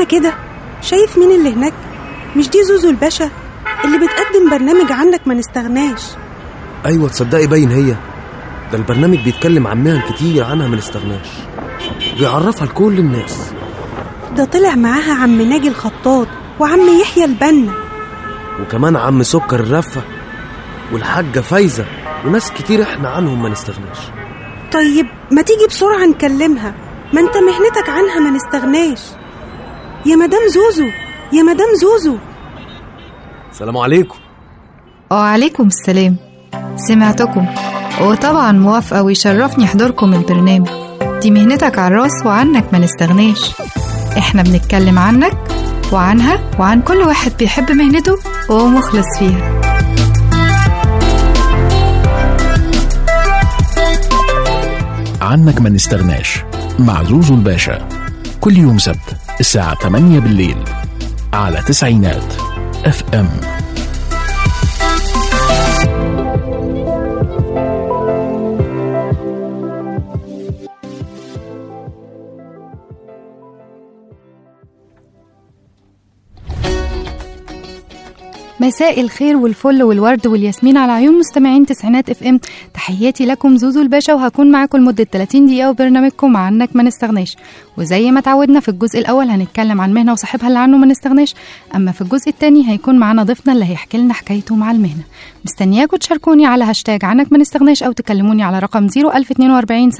كده شايف مين اللي هناك مش دي زوزو الباشا اللي بتقدم برنامج عنك ما نستغناش ايوه تصدقي باين هي ده البرنامج بيتكلم عن مهن كتير عنها ما نستغناش بيعرفها لكل الناس ده طلع معاها عم ناجي الخطاط وعم يحيى البنا وكمان عم سكر الرفة والحاجة فايزة وناس كتير احنا عنهم ما نستغناش طيب ما تيجي بسرعة نكلمها ما انت مهنتك عنها ما نستغناش يا مدام زوزو يا مدام زوزو سلام عليكم وعليكم السلام سمعتكم وطبعا موافقة ويشرفني حضوركم البرنامج دي مهنتك على الراس وعنك ما نستغناش احنا بنتكلم عنك وعنها وعن كل واحد بيحب مهنته وهو مخلص فيها عنك ما نستغناش مع زوزو الباشا كل يوم سبت الساعة 8 بالليل على تسعينات اف ام مساء الخير والفل والورد والياسمين على عيون مستمعين تسعينات اف ام تحياتي لكم زوزو الباشا وهكون معاكم لمده 30 دقيقه وبرنامجكم عنك ما نستغناش وزي ما تعودنا في الجزء الاول هنتكلم عن مهنه وصاحبها اللي عنه ما نستغناش اما في الجزء الثاني هيكون معانا ضيفنا اللي هيحكي لنا حكايته مع المهنه مستنياكم تشاركوني على هاشتاج عنك ما نستغناش او تكلموني على رقم 01042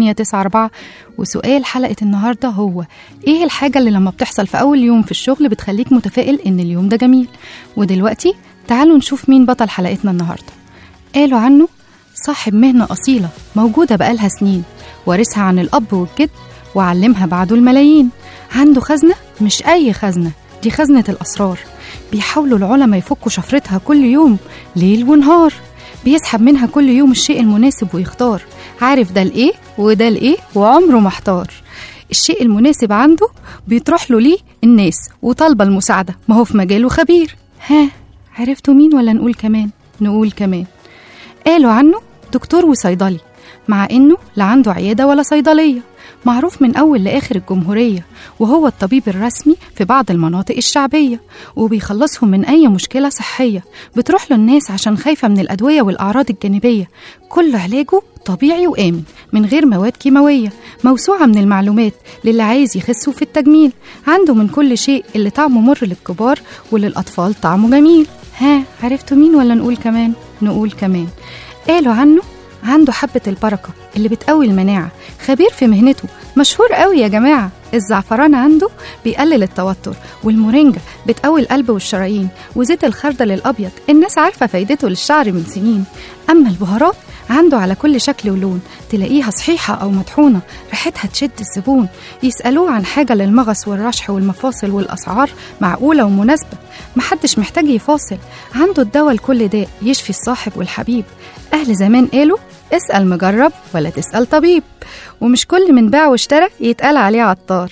7894 وسؤال حلقه النهارده هو ايه الحاجه اللي لما بتحصل في اول يوم في الشغل بتخليك متفائل ان اليوم ده جميل ودلوقتي تعالوا نشوف مين بطل حلقتنا النهارده قالوا عنه صاحب مهنة أصيلة موجودة بقالها سنين وارثها عن الأب والجد وعلمها بعده الملايين عنده خزنة مش أي خزنة دي خزنة الأسرار بيحاولوا العلماء يفكوا شفرتها كل يوم ليل ونهار بيسحب منها كل يوم الشيء المناسب ويختار عارف ده الإيه وده الإيه وعمره ما احتار الشيء المناسب عنده بيطرح له ليه الناس وطالبة المساعدة ما هو في مجاله خبير ها عرفتوا مين ولا نقول كمان نقول كمان قالوا عنه دكتور وصيدلي مع انه لا عنده عياده ولا صيدليه معروف من اول لاخر الجمهوريه وهو الطبيب الرسمي في بعض المناطق الشعبيه وبيخلصهم من اي مشكله صحيه بتروح له الناس عشان خايفه من الادويه والاعراض الجانبيه كل علاجه طبيعي وامن من غير مواد كيماويه موسوعه من المعلومات للي عايز يخسوا في التجميل عنده من كل شيء اللي طعمه مر للكبار وللاطفال طعمه جميل ها عرفتوا مين ولا نقول كمان نقول كمان قالوا عنه عنده حبة البركة اللي بتقوي المناعة خبير في مهنته مشهور قوي يا جماعة الزعفران عنده بيقلل التوتر والمورينجا بتقوي القلب والشرايين وزيت الخردل الأبيض الناس عارفة فايدته للشعر من سنين أما البهارات عنده على كل شكل ولون تلاقيها صحيحة أو مطحونة ريحتها تشد الزبون يسألوه عن حاجة للمغص والرشح والمفاصل والأسعار معقولة ومناسبة محدش محتاج يفاصل عنده الدواء لكل داء يشفي الصاحب والحبيب أهل زمان قالوا اسأل مجرب ولا تسأل طبيب ومش كل من باع واشترى يتقال عليه عطار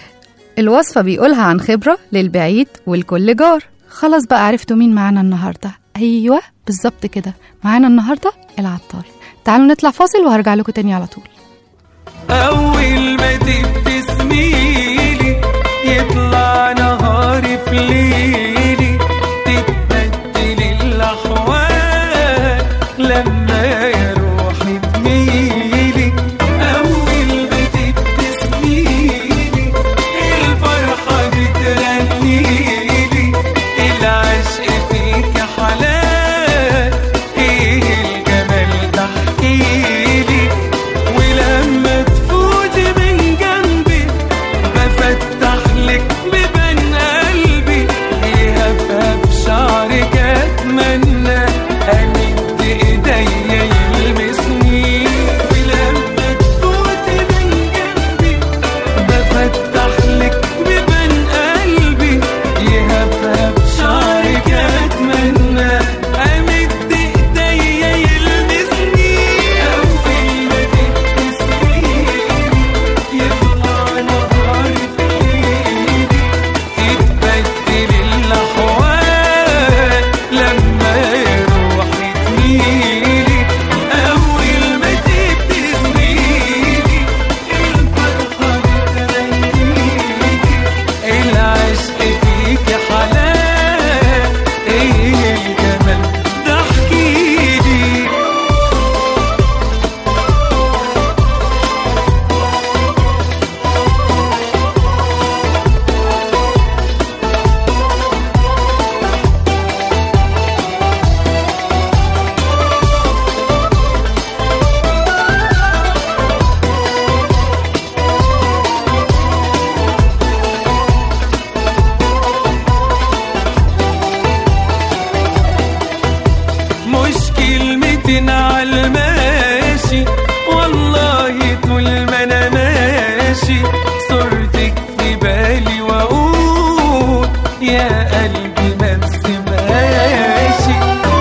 الوصفة بيقولها عن خبرة للبعيد والكل جار خلاص بقى عرفتوا مين معانا النهاردة أيوة بالظبط كده معانا النهاردة العطار تعالوا نطلع فاصل وهرجع لكم تاني على طول أول ما تبتسميلي يطلع نهاري في ليلي تتبدل الأحوال لما يا روحي تميلي أول ما تبتسميلي الفرحة بتغنيلي العشق فيك حلال ايه الجمال تحكيلي ولما تفوتي من جنبي بفتح لك ببن قلبي يهفها بشعرك اتمنى امد ايدي كلمتين عالماشي والله طول ما انا ماشي صورتك في بالي واقول يا قلبي ما انسماشي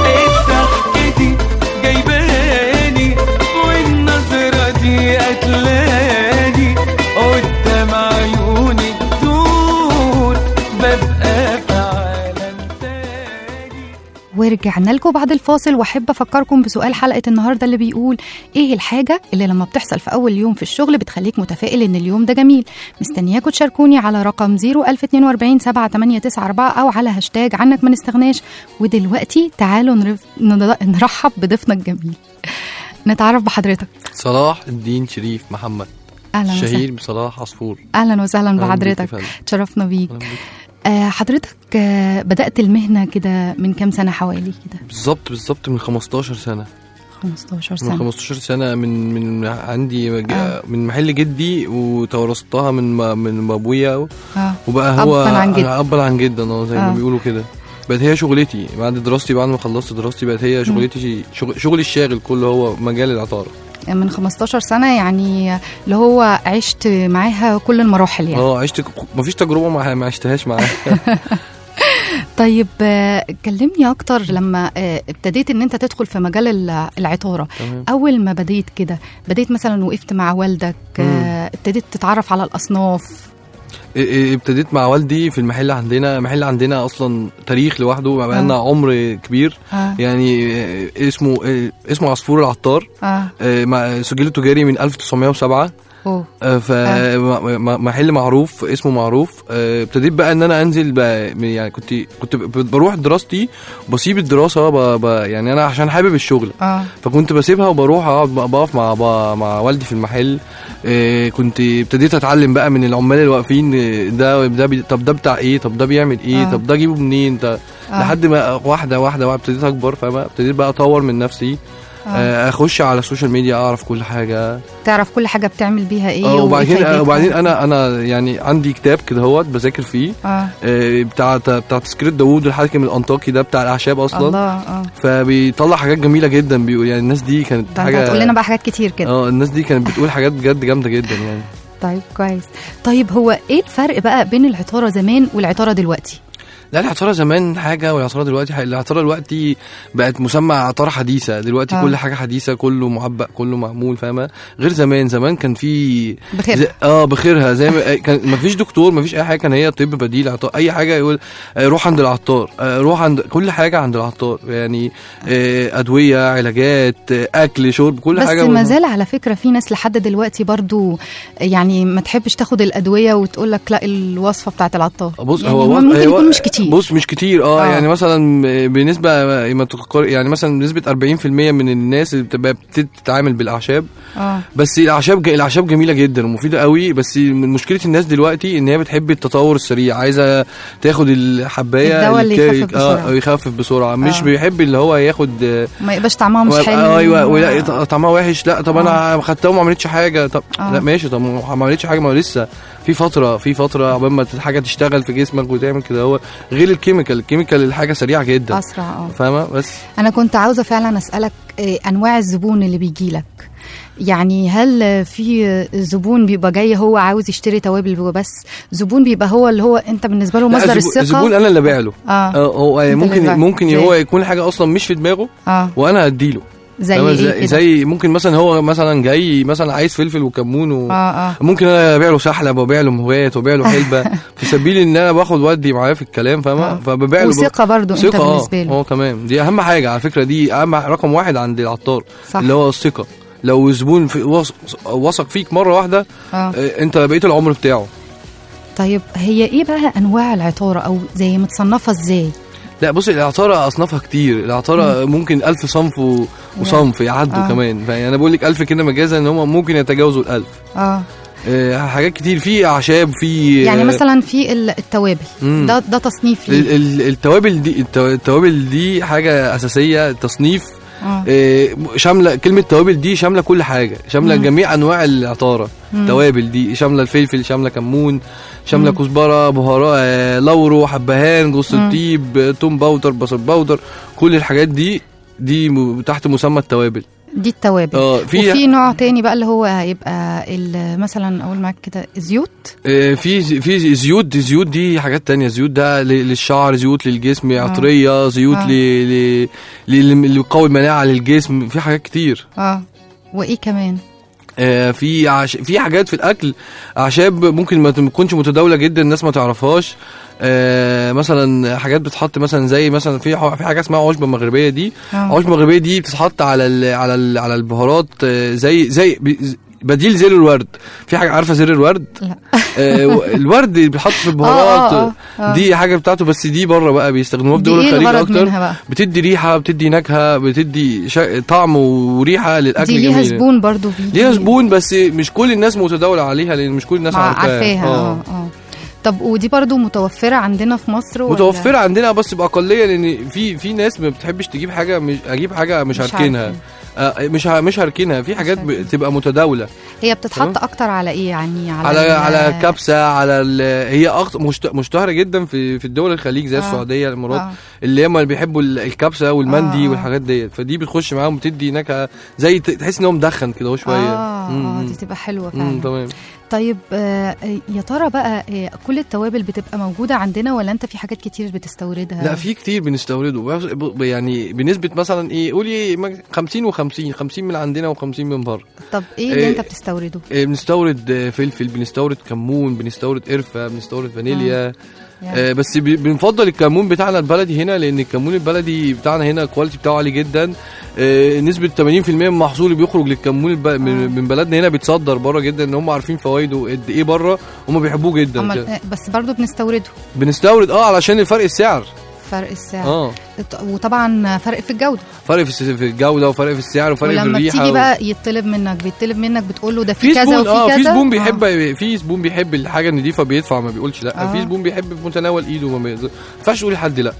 الضحكة جايباني والنظرة دي قتلاني قدام عيونك دول ببقى في عالم تاني ورجعنا لكم بعد الفاصل واحب افكركم بسؤال حلقه النهارده اللي بيقول ايه الحاجه اللي لما بتحصل في اول يوم في الشغل بتخليك متفائل ان اليوم ده جميل مستنياكم تشاركوني على رقم 01042 7894 او على هاشتاج عنك ما نستغناش ودلوقتي تعالوا نرف... نض- نرحب بضيفنا الجميل نتعرف بحضرتك صلاح الدين شريف محمد اهلا الشهير وسهلا بصلاح عصفور اهلا وسهلا أهلاً بيك يا بحضرتك فندم. تشرفنا بيك أهلاً بيك. آه حضرتك آه بدات المهنه كده من كام سنه حوالي كده بالظبط بالظبط من 15 سنه 15 من سنه 15 سنه من من عندي ج- آه. من محل جدي وتورثتها من ما- من ابويا اه وبقى هو أباً عن جد. ابا عن جد اه زي ما آه. بيقولوا كده بقت هي شغلتي بعد دراستي بعد ما خلصت دراستي بقت هي شغلتي شغل شغلي الشاغل كله هو مجال العطاره من 15 سنة يعني اللي هو عشت معاها كل المراحل يعني اه عشت مفيش تجربه ما ما عشتهاش معاها طيب آه، كلمني أكتر لما آه، ابتديت إن أنت تدخل في مجال الع- العطارة تمام أول ما بديت كده بديت مثلا وقفت مع والدك آه، ابتديت تتعرف على الأصناف إيه- إيه، ابتديت مع والدي في المحل عندنا المحل عندنا اصلا تاريخ لوحده بقى لنا عمر كبير آه. يعني إيه، اسمه إيه، اسمه عصفور العطار اه إيه، مع سجله تجاري من 1907 أوه. فمحل معروف اسمه معروف آه، ابتديت بقى ان انا انزل بقى من- يعني كنت كنت ب- بروح دراستي وبسيب الدراسه ب- ب- يعني انا عشان حابب الشغل اه فكنت بسيبها وبروح اقعد بقى- بقف مع با- مع والدي في المحل إيه كنت ابتديت اتعلم بقى من العمال اللي واقفين إيه، ده ده بي طب ده بتاع ايه طب ده بيعمل ايه آه. طب ده اجيبه منين ده آه. لحد ما واحده واحده بقى ابتديت اكبر فاهمه ابتديت بقى اطور من نفسي آه. اخش على السوشيال ميديا اعرف كل حاجه تعرف كل حاجة بتعمل بيها إيه اه وإيه وبعدين فايدتها. وبعدين انا انا يعني عندي كتاب كده هوت بذاكر فيه اه آه، بتاع بتاع تذكرة داوود الحاكم الانطاكي ده بتاع الاعشاب اصلا الله اه فبيطلع حاجات جميله جدا بيقول يعني الناس دي كانت ده انت حاجه هتقول لنا بقى حاجات كتير كده اه الناس دي كانت بتقول حاجات بجد جامده جدا يعني طيب كويس طيب هو ايه الفرق بقى بين العطارة زمان والعطارة دلوقتي لا العطاره زمان حاجه والعطاره دلوقتي حاجة. العطاره دلوقتي بقت مسمى عطاره حديثه دلوقتي آه. آه. كل حاجه حديثه كله معبأ كله معمول فاهمه غير زمان زمان كان في بخير زي اه بخيرها زي ما كان ما فيش دكتور ما فيش اي حاجه كان هي طب بديل عطار اي حاجه يقول آه، روح عند العطار آه، روح عند كل حاجه عند العطار يعني آه، ادويه علاجات آه، اكل شرب كل بس حاجه ما زال على فكره في ناس لحد دلوقتي برضو يعني ما تحبش تاخد الادويه وتقول لك لا الوصفه بتاعت العطار بص يعني هو هو وضع- ممكن هو- يكون مش كتير بص مش كتير اه, آه. آه. يعني مثلا بنسبه ما تقار يعني مثلا بنسبه 40% من الناس اللي بتبقى بتتعامل بالاعشاب اه بس الاعشاب ج- الاعشاب جميله جدا ومفيده قوي بس من مشكله الناس دلوقتي ان هي بتحب التطور السريع عايزه تاخد الحبايه الدواء اللي كا- يخفف بسرعة. اه يخفف بسرعه مش آه. بيحب اللي هو ياخد آه، ما يبقاش طعمها مش و- حلو ايوه ولا ط- طعمها وحش لا طب آه. انا خدتها وما عملتش حاجه طب آه. لا ماشي طب ما ما عملتش حاجه ما هو لسه في فتره في فتره عقبال ما حاجه تشتغل في جسمك وتعمل كده هو غير الكيميكال الكيميكال الحاجه سريعه جدا اسرع اه فاهمه بس انا كنت عاوزه فعلا اسالك إيه انواع الزبون اللي بيجي لك يعني هل في زبون بيبقى جاي هو عاوز يشتري توابل وبس زبون بيبقى هو اللي هو انت بالنسبه له لا، مصدر الزبون- الثقه الزبون انا اللي ابيع له اه آه، هو اللي ممكن بقى. ممكن زي- هو يكون حاجه اصلا مش في دماغه اه وانا اديله زي فاهمة ايه زي, كده زي ممكن مثلا هو مثلا جاي مثلا عايز فلفل وكمون و... اه اه ممكن انا ابيع له سحلب وابيع له مهوات وابيع له حلبه في سبيل ان انا باخد ودي معاه في الكلام فاهمه آه. فببيع له وثقه برضو انت ثقه بالنسبه اه له اه تمام دي اهم حاجه على فكره دي اهم رقم واحد عند العطار صح. اللي هو الثقه لو زبون في وث- وثق فيك مره واحده اه آه، انت بقيت العمر بتاعه طيب هي ايه بقى انواع العطاره او زي متصنفه ازاي لا بص العطاره اصنافها كتير العطاره ممكن ألف صنف و... وصنف يعدوا آه. آه. كمان يعني انا بقول لك ألف كده مجازا ان هم ممكن يتجاوزوا الألف اه آه، حاجات كتير في اعشاب في يعني آه، مثلا في ال- التوابل مم. ده ده تصنيف ال- ليه ال- التوابل دي التو- التوابل دي حاجه اساسيه تصنيف اه آه، شامله كلمه توابل دي شامله كل حاجه شامله مم. جميع انواع العطاره مم. توابل دي شامله الفلفل شامله كمون شامله مم. كزبره بهارات آه، لورو حبهان جوز مم. الطيب آه، توم باودر بصل باودر كل الحاجات دي دي م- تحت مسمى التوابل دي التوابل اه في وفي نوع تاني بقى اللي هو هيبقى ال- مثلا اقول معاك كده زيوت آه، في في زيوت دي زيوت دي حاجات تانية زيوت ده ل- للشعر زيوت للجسم عطرية زيوت آه. ل ل- ل- اللي بيقوي المناعة للجسم في حاجات كتير اه وايه كمان آه، في عش... في حاجات في الاكل اعشاب ممكن ما تكونش متداوله جدا الناس ما تعرفهاش آه، مثلا حاجات بتتحط مثلا زي مثلا في ح- في حاجه اسمها عشبه مغربيه دي آه. عشبه مغربيه دي بتتحط على ال... على ال... على البهارات آه، زي زي ب- بديل زر الورد في حاجه عارفه زر الورد لا آه، و- الورد اللي بيتحط في البهارات آه، آه، آه. دي حاجه بتاعته بس دي بره بقى بيستخدموها في دي دول ايه الخليج الغرض اكتر منها بقى بتدي ريحه بتدي نكهه بتدي شا... طعم وريحه للاكل دي ليها جميل. زبون برضو بيجي ليها زبون بس مش كل الناس متداولة عليها لان مش كل الناس مع- عارفاها عارفاها اه اه طب ودي برضو متوفرة عندنا في مصر ولا؟ متوفرة عندنا بس بأقلية لأن في في ناس ما بتحبش تجيب حاجة مش أجيب حاجة مش, مش هركنها عارفين. آه مش ه- مش هركنها في حاجات هركنها. بتبقى متداولة هي بتتحط تمام. اكتر على ايه يعني على على ال- على كبسة على ال- هي أكتر مشت- مشتهرة جدا في في الدول الخليج زي آه. السعودية الإمارات آه. اللي هم اللي بيحبوا ال- الكبسة والمندي آه. والحاجات ديت فدي بتخش معاهم بتدي نكهة زي ت- تحس إن هو مدخن كده هو شوية اه, مم، آه مم. دي تبقى حلوة مم، فعلا تمام طيب آه يا ترى بقى آه كل التوابل بتبقى موجودة عندنا ولا انت في حاجات كتير بتستوردها لا في كتير بنستورده بس- ب- يعني بنسبة مثلا ايه قولي مج- 50 و50 50 من عندنا و50 من بره طب ايه اللي إيه، انت بتستورده إيه، بنستورد آه، فلفل بنستورد كمون بنستورد قرفة بنستورد فانيليا يعني آه بس ب- بنفضل الكمون بتاعنا البلدي هنا لان الكمون البلدي بتاعنا هنا الكواليتي بتاعه عالي جدا آه نسبة 80% من محصول اللي بيخرج للكمون الب... من, من بلدنا هنا بيتصدر بره جدا ان هم عارفين فوائده قد ايه بره هم بيحبوه جدا أما كده. آه، بس برضو بنستورده بنستورد اه علشان الفرق السعر فرق السعر اه وطبعا فرق في الجودة فرق في الس- في الجوده وفرق في السعر وفرق في ولما الريحه بتيجي و- بقى يطلب منك بيطلب منك بتقول له ده في في كذا زبون وفي اه كذا في زبون آه. بيحب في زبون بيحب الحاجه النظيفه بيدفع ما بيقولش لا آه. في زبون بيحب في متناول ايده ما بيقدر- ما ينفعش تقولي لحد لا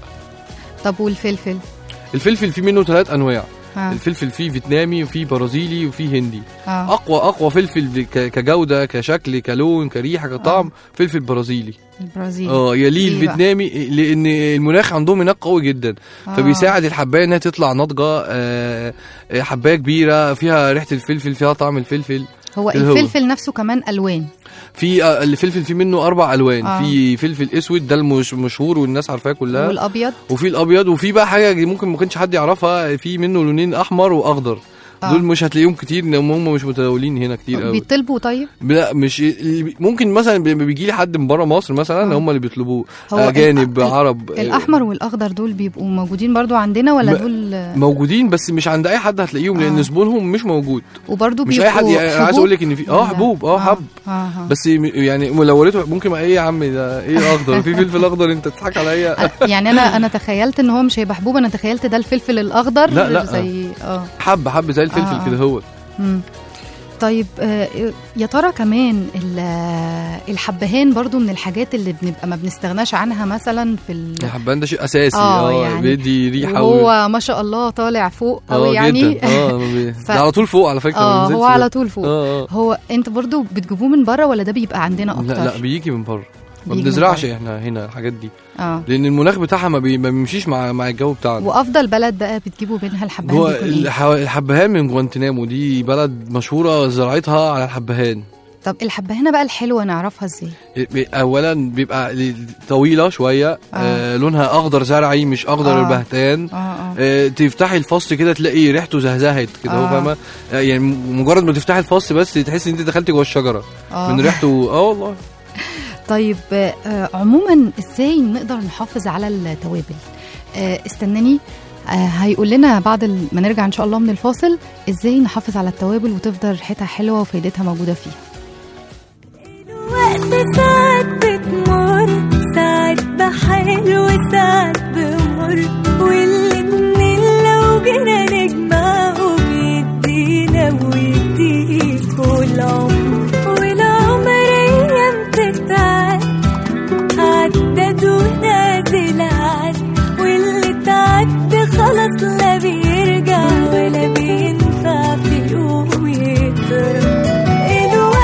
طب والفلفل الفلفل فيه منه ثلاث انواع ها الفلفل فيه فيتنامي وفيه برازيلي وفيه هندي اه اقوى اقوى فلفل ك- كجوده كشكل كلون كريحه كطعم فلفل برازيلي البرازيل اه يليه ليه بقى؟ الفيتنامي لان المناخ عندهم هناك قوي جدا آه. فبيساعد الحبايه انها تطلع ناضجه آه، آه، حبايه كبيره فيها ريحه الفلفل فيها طعم الفلفل هو اللي هو. الفلفل نفسه كمان الوان في آه، الفلفل فيه منه اربع الوان آه. في فلفل اسود ده المش- المشهور والناس عارفاه كلها والابيض وفي الابيض وفي بقى حاجه ممكن ما كانش حد يعرفها في منه لونين احمر واخضر آه. دول مش هتلاقيهم كتير لان هم مش متداولين هنا كتير قوي بيطلبوا طيب لا مش اللي- ممكن مثلا لما بيجي لي حد من بره مصر مثلا آه. هم اللي بيطلبوه هو اجانب ال- عرب آه، الاحمر والاخضر دول بيبقوا موجودين برضو عندنا ولا م- دول موجودين بس مش عند اي حد هتلاقيهم لان آه. زبونهم مش موجود وبرضو مش بيبقوا اي حد يعني انا عايز حبوب؟ اقول لك ان في اه ولا- حبوب اه حب آه. آه. بس م- يعني لو وريته ممكن ما ايه يا عم ده ايه اخضر في فلفل اخضر انت تضحك عليا يعني انا انا تخيلت ان هو مش هيبقى حبوب انا تخيلت ده الفلفل الاخضر لا، لا. زي اه حب حب زي الفلفل آه، آه. كده هو مم. طيب آه، يا ترى كمان ال- آه، الحبهان برضو من الحاجات اللي بنبقى ما بنستغناش عنها مثلا في ال... الحبان ده شيء اساسي آه، اه يعني بيدي ريحه و- وهو ما شاء الله طالع فوق اه قوي يعني جدا اه ما بي- ف- ده على طول فوق على فكره ما اه بينزلش هو على ده. طول فوق اه اه هو انت برضو بتجيبوه من بره ولا ده بيبقى عندنا اكتر لا لا بيجي من بره ما بيجي من بنزرعش بره. احنا هنا الحاجات دي اه لان المناخ بتاعها ما, بي... ما بيمشيش مع مع الجو بتاعنا وافضل بلد بقى بتجيبوا منها الحبهان هو بيكون ايه الح... الحبهان من جوانتنامو دي بلد مشهوره زراعتها على الحبهان طب الحبهانه بقى الحلوه نعرفها ازاي بي- اولا بيبقى ل- طويله شويه آه. آه لونها اخضر زرعي مش اخضر آه. البهتان اه اه آه تفتحي الفص كده تلاقي ريحته زهزهت كده هو آه. فاهمه آه يعني م- مجرد ما تفتحي الفص بس تحسي ان انت دخلتي جوه الشجره آه. من ريحته اه والله طيب آه، عموما ازاي نقدر نحافظ على التوابل آه، استناني آه، هيقول لنا بعد ال- ما نرجع ان شاء الله من الفاصل ازاي نحافظ على التوابل وتفضل ريحتها حلوه وفايدتها موجوده فيها وقت ساعات بتمر ساعات بحلو وساعات بمر والاتنين لو جينا نجمعهم يدينا ويديك والعمر والعمر ايام تتعد عدد ونازل عد واللي تعد خلاص لا بيرجع ولا بينفع في يوم يترد الوقت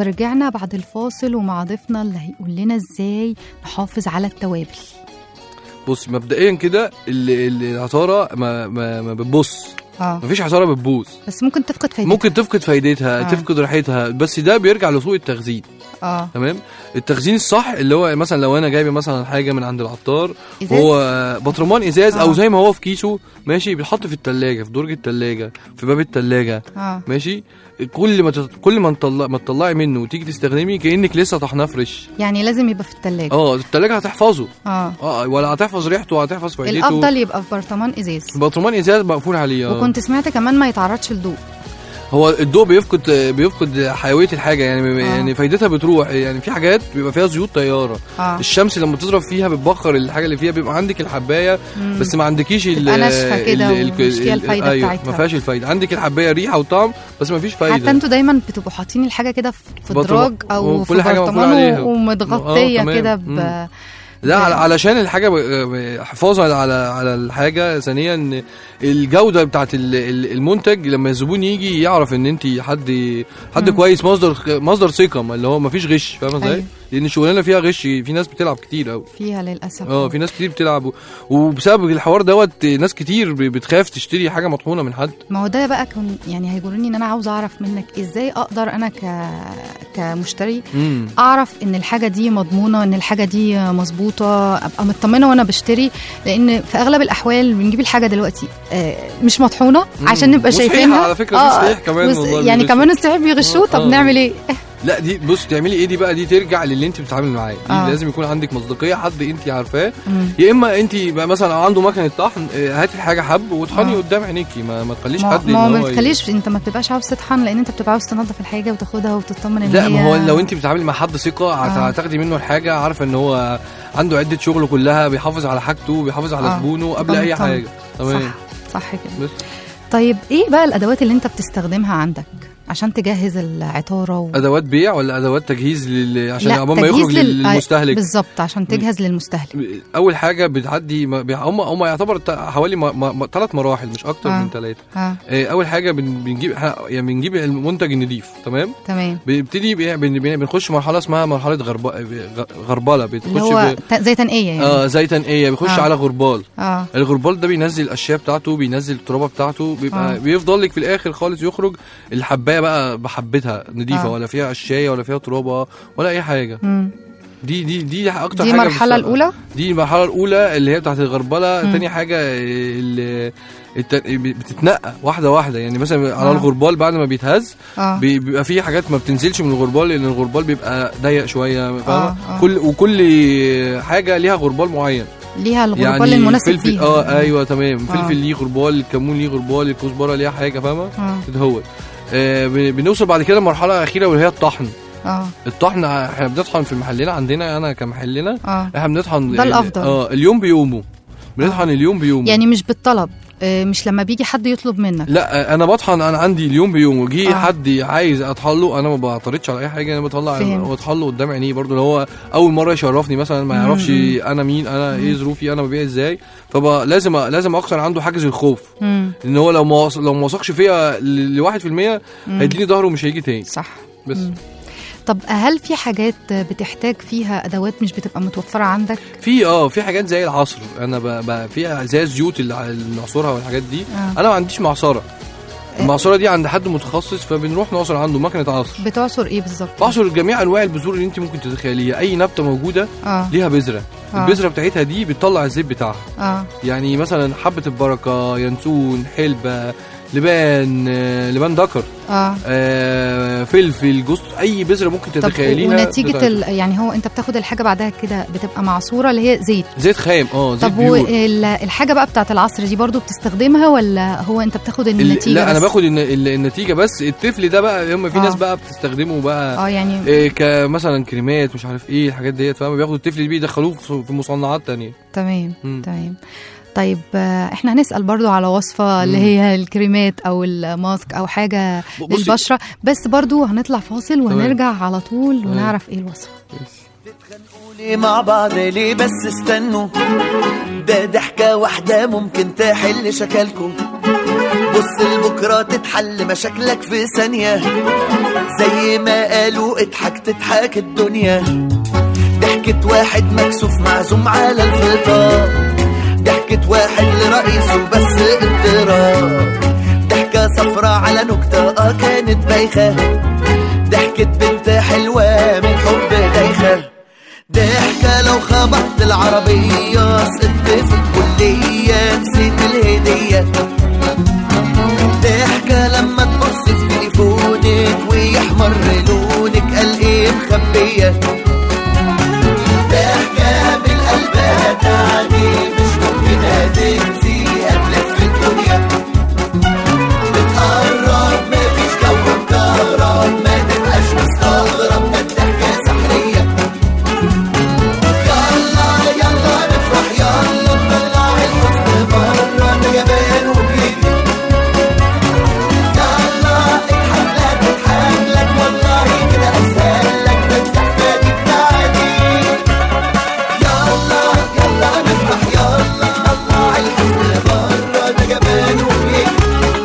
ورجعنا بعد الفاصل ومع ضيفنا اللي هيقول لنا ازاي نحافظ على التوابل بص مبدئيا كده ال- ال- العطاره ما ما, ما بتبص اه مفيش عطاره بتبوظ بس ممكن تفقد فايدتها ممكن تفقد فايدتها آه. تفقد ريحتها بس ده بيرجع لسوء التخزين اه تمام التخزين الصح اللي هو مثلا لو انا جايب مثلا حاجه من عند العطار إزاز؟ هو بطرمان ازاز آه. او زي ما هو في كيسه ماشي بيتحط في التلاجة في درج التلاجة في باب التلاجة اه ماشي كل ما تط... كل ما تطلع ما تطلعي منه وتيجي تستخدمي كانك لسه طحناه فريش يعني لازم يبقى في التلاجة اه التلاجة هتحفظه اه اه ولا هتحفظ ريحته ولا هتحفظ فايدته الافضل يبقى في برطمان ازاز برطمان ازاز مقفول عليه آه. وكنت سمعت كمان ما يتعرضش للضوء هو الضوء بيفقد بيفقد حيويه الحاجه يعني آه. يعني فايدتها بتروح يعني في حاجات بيبقى فيها زيوت طياره اه الشمس لما تضرب فيها بتبخر الحاجه اللي فيها بيبقى عندك الحبايه مم. بس ما عندكيش ال تبقى ناشفة كده ال- ال- ومش فيها ال- الفايدة أيوة بتاعتها. ما فيهاش الفايده عندك الحبايه ريحه وطعم بس ما فيش فايده حتى انتوا دايما بتبقوا حاطين الحاجه كده في في برطمان. دراج او وكل في حاجة مقفول برطمان عليها. و- ومتغطيه آه، تمام. كده ب مم. لا على- علشان الحاجه ب- ب- حفاظا على على الحاجه ثانيا الجوده بتاعت ال- ال- المنتج لما الزبون يجي يعرف ان انت حد حد مم. كويس مصدر مصدر ثقه ما اللي هو ما فيش غش فاهم ازاي؟ أيوة. لان الشغلانه فيها غش في ناس بتلعب كتير قوي فيها للاسف اه في ناس كتير بتلعب و- وبسبب الحوار دوت ناس كتير ب- بتخاف تشتري حاجه مطحونه من حد ما هو ده بقى كان يعني هيجرني ان انا عاوزه اعرف منك ازاي اقدر انا ك كمشتري امم اعرف ان الحاجه دي مضمونه ان الحاجه دي مظبوطه ابقى مطمنه وانا بشتري لان في اغلب الاحوال بنجيب الحاجه دلوقتي آه، مش مطحونه عشان نبقى وصحيحة شايفينها على فكرة، دي صحيح كمان وس- والله يعني بيغشوا. كمان الصحيح بيغشوه طب آه. نعمل ايه لا دي بص تعملي ايه دي بقى دي ترجع للي انت بتتعامل معاه دي آه. لازم يكون عندك مصداقيه حد انت عارفاه مم. يا اما انت بقى مثلا عنده مكنه طحن آه، هاتي الحاجه حب وطحني آه. قدام عينيكي ما, ما تخليش ما حد ما إن ما هو ي- بتخليش انت ما بتبقاش عاوز تطحن لان انت بتبقى عاوز تنظف الحاجه وتاخدها وتطمن ان لا هي ما هو لو انت بتتعاملي مع حد ثقه هت- آه. هتاخدي منه الحاجه عارفه ان هو عنده عده شغل كلها بيحافظ على حاجته بيحافظ على آه. زبونه قبل طبعاً، اي طبعاً. حاجه تمام صح صح كده بس طيب ايه بقى الادوات اللي انت بتستخدمها عندك عشان تجهز العطاره و... ادوات بيع ولا ادوات تجهيز لل... عشان لا، عقبال ما تجهيز يخرج لل- للمستهلك بالظبط عشان تجهز للمستهلك اول حاجه بتعدي ما- بي- هم هم يعتبر ت- حوالي ثلاث مراحل مش اكتر آه. من ثلاثه اه اول حاجه بن- بنجيب إحنا يعني بنجيب المنتج النضيف تمام تمام بنبتدي بي- بن- بن- بنخش مرحله اسمها مرحله غرب... غ- غربله اللي بتخش هو في... ت- زي تنقيه يعني اه زي تنقيه بيخش آه. على غربال اه الغربال ده بينزل الاشياء بتاعته بينزل الترابه بتاعته بيبقى آه. بيفضل لك في الاخر خالص يخرج الحبايه بقى بحبتها نضيفه آه. ولا فيها قشايه ولا فيها ترابه ولا اي حاجه مم. دي دي دي اكتر دي حاجه المرحله بتست- الاولى دي المرحله الاولى اللي هي بتاعت الغربله مم. تاني حاجه اللي الت- بتتنقى واحده واحده يعني مثلا على آه. الغربال بعد ما بيتهز اه بي- بيبقى في حاجات ما بتنزلش من الغربال لان الغربال بيبقى ضيق شويه فاهمه آه. كل وكل حاجه ليها غربال معين ليها الغربال يعني المناسب فلفل ليها اه ايوه تمام آه. فلفل ليه غربال الكمون ليه غربال الكزبره ليها حاجه فاهمه اه كده هو آه بن- بنوصل بعد كده لمرحله اخيره واللي هي الطحن اه الطحن احنا بنطحن في محلنا عندنا انا كمحلنا اه احنا بنطحن ده الأفضل. اه اليوم بيومه بنطحن اليوم بيومه يعني مش بالطلب آه، مش لما بيجي حد يطلب منك لا انا بطحن انا عندي اليوم بيومه جه آه. حد عايز اطحن له انا ما بعترضش على اي حاجه انا بطلع فهمت. واطحن له قدام عينيه برضه اللي هو اول مره يشرفني مثلا ما يعرفش مم. انا مين انا ايه ظروفي انا ببيع ازاي فبقى لازم لازم اكسر عنده حاجز الخوف مم. ان هو لو ما وث- لو ما وثقش فيا ل 1% مم. هيديني ظهره ومش هيجي تاني صح بس مم. طب هل في حاجات بتحتاج فيها ادوات مش بتبقى متوفره عندك في اه في حاجات زي العصر انا ب... ب... في زي الزيوت اللي اللي بنعصرها والحاجات دي آه. انا ما عنديش معصره المعصره دي عند حد متخصص فبنروح نعصر عنده مكنه عصر بتعصر ايه بالظبط بعصر جميع انواع البذور اللي انت ممكن تتخيليها اي نبته موجوده اه ليها بذره آه. البذره بتاعتها دي بتطلع الزيت بتاعها اه يعني مثلا حبه البركه ينسون حلبه لبان آه، لبان دكر اه آه، فلفل جوز اي بذره ممكن طب تتخيليها ونتيجه بتاعتها. ال... يعني هو انت بتاخد الحاجه بعدها كده بتبقى معصوره اللي هي زيت زيت خام اه زيت طب بيور والحاجه بقى بتاعت العصر دي برضو بتستخدمها ولا هو انت بتاخد ال- النتيجه لا انا بس؟ باخد الن- ال- النتيجه بس التفل ده بقى هم في آه. ناس بقى بتستخدمه بقى اه يعني إيه كمثلا كريمات مش عارف ايه الحاجات ديت فاهم بياخدوا التفل دي يدخلوه في في مصنعات تانية تمام مم. تمام طيب آه، احنا هنسال برضو على وصفه اللي مم. هي الكريمات او الماسك او حاجه بصي- للبشره بس برضو هنطلع فاصل وهنرجع على طول تمام. ونعرف ايه الوصفه ليه مع بعض ليه بس استنوا ده ضحكة واحدة ممكن تحل شكلكم بص لبكرة تتحل مشاكلك في ثانية زي ما قالوا اضحك تضحك الدنيا ضحكة واحد مكسوف معزوم على الفطار ضحكة واحد لرئيسه بس اضطراب ضحكة صفرة على نكتة اه كانت بايخة ضحكة بنت حلوة من حب دايخة ضحكة لو خبطت العربية سقطت في الكلية نسيت الهدية ضحكة لما تبص في تليفونك ويحمر لونك قال ايه مخبية ضحكة بالقلب هتعدي مش ممكن هتنسي هتلف الدنيا بتقرب مفيش جو مكهرب ما تبقاش مستغرب ده الضحكة سحرية يلا يلا نفرح يلا نطلع الحزن بره ده جبان وجديد يلا اضحك لك اضحك لك والله كده اسهل لك ده الضحكة دي بتاعتي يلا يلا نفرح يلا نطلع الحزن بره ده جبان وجديد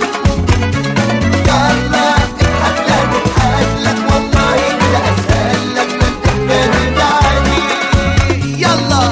يلا اضحك لك اضحك لك والله كده اسهل لك ده الضحكة دي بتاعتي يلا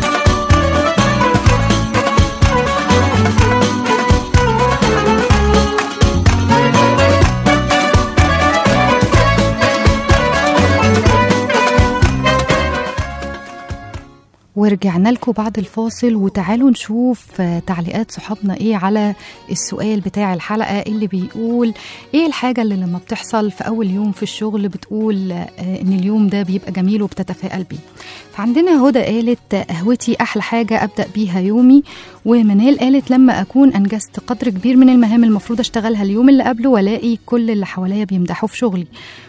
ورجعنا لكم بعد الفاصل وتعالوا نشوف آه، تعليقات صحابنا ايه على السؤال بتاع الحلقة اللي بيقول ايه الحاجة اللي لما بتحصل في اول يوم في الشغل بتقول آه، ان اليوم ده بيبقى جميل وبتتفائل بيه فعندنا هدى قالت آه، قهوتي احلى حاجة ابدأ بيها يومي ومنال قالت لما اكون انجزت قدر كبير من المهام المفروض اشتغلها اليوم اللي قبله والاقي كل اللي حواليا بيمدحوا في شغلي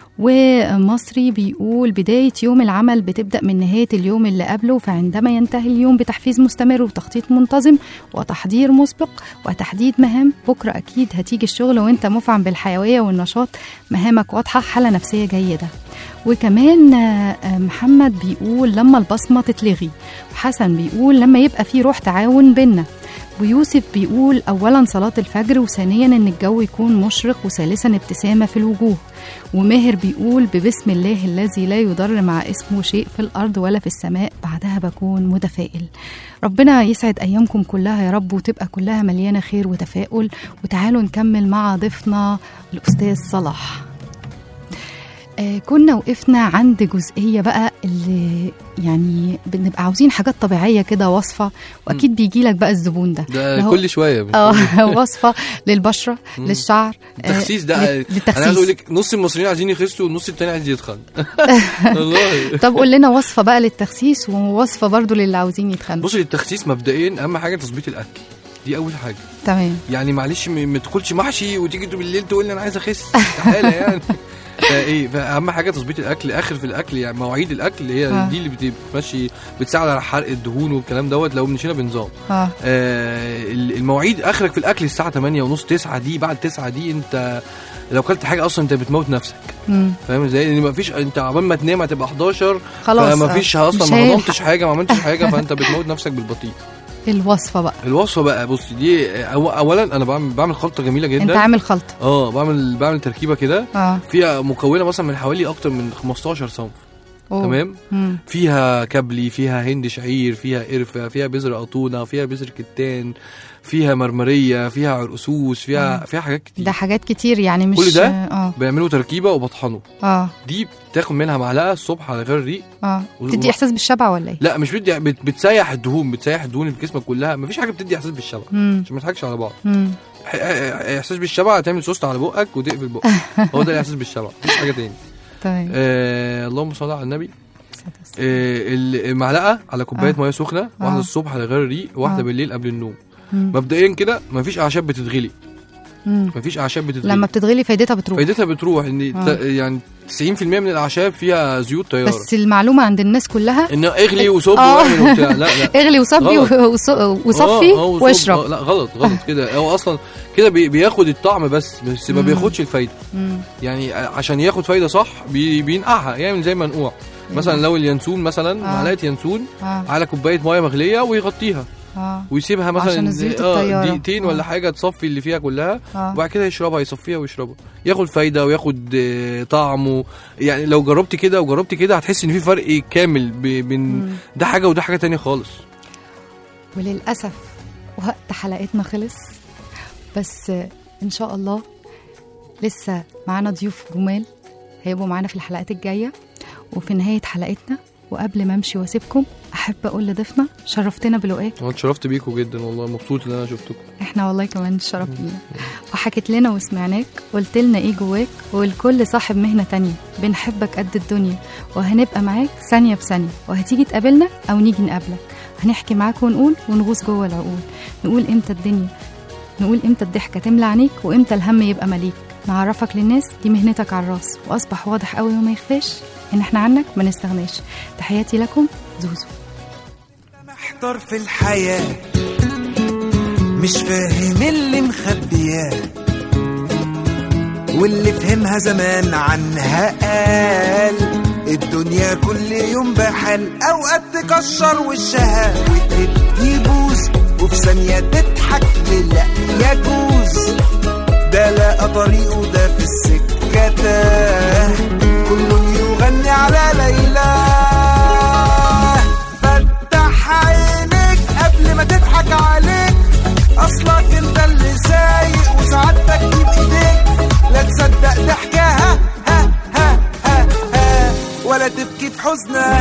ومصري بيقول بداية يوم العمل بتبدأ من نهاية اليوم اللي قبله فعندما ينتهي اليوم بتحفيز مستمر وتخطيط منتظم وتحضير مسبق وتحديد مهام بكرة أكيد هتيجي الشغل وانت مفعم بالحيوية والنشاط مهامك واضحة حالة نفسية جيدة وكمان آه، آه، محمد بيقول لما البصمة تتلغي وحسن بيقول لما يبقى في روح تعاون بينا ويوسف بيقول أولا صلاة الفجر وثانيا إن الجو يكون مشرق وثالثا ابتسامة في الوجوه وماهر بيقول ببسم الله الذي لا يضر مع اسمه شيء في الأرض ولا في السماء بعدها بكون متفائل ربنا يسعد أيامكم كلها يا رب وتبقى كلها مليانة خير وتفاؤل وتعالوا نكمل مع ضيفنا الأستاذ صلاح آه كنا وقفنا عند جزئية بقى اللي يعني بنبقى عاوزين حاجات طبيعية كده وصفة وأكيد بيجي لك بقى الزبون ده ده اللي هو- كل شويه اه وصفة للبشرة للشعر آه، التخسيس ده لل- انا عايز اقول للتخسيس لك نص المصريين عايزين يخسوا والنص التاني عايز يتخن والله طب قول لنا وصفة بقى للتخسيس ووصفة برضو للي عاوزين يتخنوا بصي التخسيس مبدئيا اهم حاجه تظبيط الاكل دي اول حاجه تمام يعني معلش م- ما تاكلش محشي وتيجي بالليل تقول لي انا عايز اخس استحاله يعني فايه فاهم حاجه تظبيط الاكل اخر في الاكل يعني مواعيد الاكل هي آه. دي اللي بتمشي بتساعد على حرق الدهون والكلام دوت لو مشينا بنظام اه آه المواعيد اخرك في الاكل الساعه 8 ونص 9 دي بعد 9 دي انت لو كلت حاجه اصلا انت بتموت نفسك مم. فاهم ازاي؟ لان مفيش انت عبال ما تنام هتبقى 11 خلاص فما آه. فيش مش اصلا ما هيلحق. هضمتش حاجه ما عملتش حاجه فانت بتموت نفسك بالبطيء الوصفة بقى الوصفه بقى بص دي أو اولا انا بعمل بعمل خلطه جميله جدا انت عامل خلطة اه بعمل بعمل تركيبه كده اه فيها مكونه مثلا من حوالي اكتر من 15 صنف أوه. تمام مم. فيها كبلي فيها هند شعير فيها قرفه فيها بذر قطونه فيها بذر كتان فيها مرمريه فيها عرقسوس فيها فيها حاجات كتير ده حاجات كتير يعني مش كل ده؟ اه بيعملوا تركيبه وبطحنه اه دي بتاخد منها معلقه الصبح على غير الريق اه و- تدي احساس بالشبع ولا ايه لا مش بتدي بت- بتسيح الدهون بتسيح الدهون اللي في جسمك كلها مفيش حاجه بتدي احساس بالشبع مم. عشان ما نضحكش على بعض مم. ح- ح- احساس بالشبع هتعمل سوست على بقك وتقفل بقك هو ده الاحساس بالشبع مفيش حاجه تاني تمام آه اللهم صل على النبي آه المعلقه على كوبايه آه. ميه سخنه واحده آه. الصبح على غير الريق واحده آه. بالليل قبل النوم مم. مبدئيا كده مفيش اعشاب بتتغلي مم. مفيش اعشاب بتتغلي لما بتتغلي فايدتها بتروح فايدتها بتروح ان آه. ت- يعني 90% من الاعشاب فيها زيوت طياره بس المعلومة عند الناس كلها انه اغلي وصب آه. واعمل وبتاع لا لا اغلي وصبي غلط. وص- وصفي آه، آه، وصب. واشرب آه، لا غلط غلط كده هو اصلا كده بي- بياخد الطعم بس بس ما مم. بياخدش الفايده مم. يعني عشان ياخد فايده صح بي- بينقعها يعمل زي منقوع مثلا لو اليانسون مثلا آه. معلقه يانسون اه على كوبايه ميه مغليه ويغطيها اه ويسيبها مثلا عشان الزيوت اه الطيارة. دقيقتين آه. ولا حاجه تصفي اللي فيها كلها اه وبعد كده يشربها يصفيها ويشربها ياخد فايده وياخد آه، طعمه يعني لو جربت كده وجربت كده هتحس ان في فرق كامل ب- بين مم. ده حاجه وده حاجه تانية خالص وللأسف وقت حلقتنا خلص بس إن شاء الله لسه معانا ضيوف جمال هيبقوا معانا في الحلقات الجاية وفي نهاية حلقتنا وقبل ما أمشي وأسيبكم أحب أقول لضيفنا شرفتنا بلقاك انا اتشرفت بيكم جدا والله مبسوط ان انا شفتكم احنا والله كمان الشرف لينا وحكيت لنا وسمعناك قلت لنا ايه جواك والكل صاحب مهنة تانية بنحبك قد الدنيا وهنبقى معاك ثانية بثانية وهتيجي تقابلنا أو نيجي نقابلك هنحكي معاك ونقول ونغوص جوه العقول نقول امتى الدنيا نقول امتى الضحكة تملى عينيك وامتى الهم يبقى مليك نعرفك للناس دي مهنتك على الراس وأصبح واضح قوي وما يخفاش إن احنا عنك ما نستغناش تحياتي لكم زوزو محتار في الحياة مش فاهم اللي مخبياه واللي فهمها زمان عنها قال الدنيا كل يوم بحال اوقات تكشر وشها وتدي بوز وفي ثانية تضحك لا يجوز ده لقى طريقه ده في السكة تاه كل يغني على ليلى فتح عينيك قبل ما تضحك عليك اصلك انت اللي سايق وسعادتك دي بايديك لا تصدق ضحكها ها ها ها ها ولا تبكي في حزنها